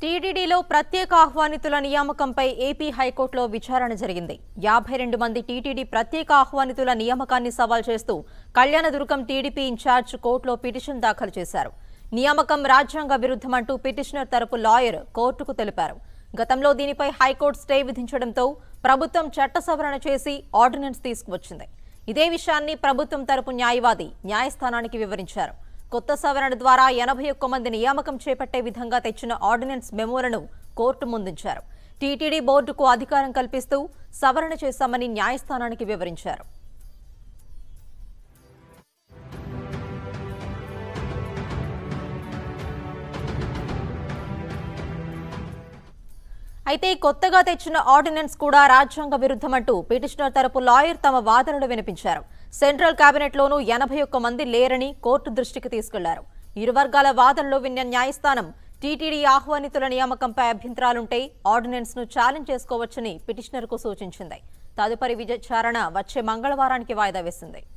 టీటీడీలో ప్రత్యేక ఆహ్వానితుల నియామకంపై ఏపీ హైకోర్టులో విచారణ జరిగింది యాభై రెండు మంది టీటీడీ ప్రత్యేక ఆహ్వానితుల నియామకాన్ని సవాల్ చేస్తూ కళ్యాణదుర్గం టీడీపీ ఇన్ఛార్జ్ కోర్టులో పిటిషన్ దాఖలు చేశారు నియామకం రాజ్యాంగ విరుద్ధమంటూ పిటిషనర్ తరపు లాయర్ కోర్టుకు తెలిపారు గతంలో దీనిపై హైకోర్టు స్టే విధించడంతో ప్రభుత్వం చట్ట సవరణ చేసి ఆర్డినెన్స్ తీసుకువచ్చింది ఇదే విషయాన్ని ప్రభుత్వం తరపు న్యాయవాది న్యాయస్థానానికి వివరించారు కొత్త సవరణ ద్వారా ఎనభై ఒక్క మంది నియామకం చేపట్టే విధంగా తెచ్చిన ఆర్డినెన్స్ మెమోలను కోర్టు ముందుంచారు టీటీడీ బోర్డుకు అధికారం కల్పిస్తూ సవరణ చేశామని న్యాయస్థానానికి వివరించారు అయితే కొత్తగా తెచ్చిన ఆర్డినెన్స్ కూడా రాజ్యాంగ విరుద్ధమంటూ పిటిషనర్ తరపు లాయర్ తమ వాదనలు వినిపించారు సెంట్రల్ కేబినెట్లోనూ ఎనభై ఒక్క మంది లేరని కోర్టు దృష్టికి తీసుకెళ్లారు ఇరు వర్గాల వాదనలు విన్న న్యాయస్థానం టీటీడీ ఆహ్వానితుల నియామకంపై అభ్యంతరాలుంటే ఆర్డినెన్స్ ను ఛాలెంజ్ చేసుకోవచ్చని పిటిషనర్కు సూచించింది తదుపరి విచారణ వచ్చే మంగళవారానికి వాయిదా వేసింది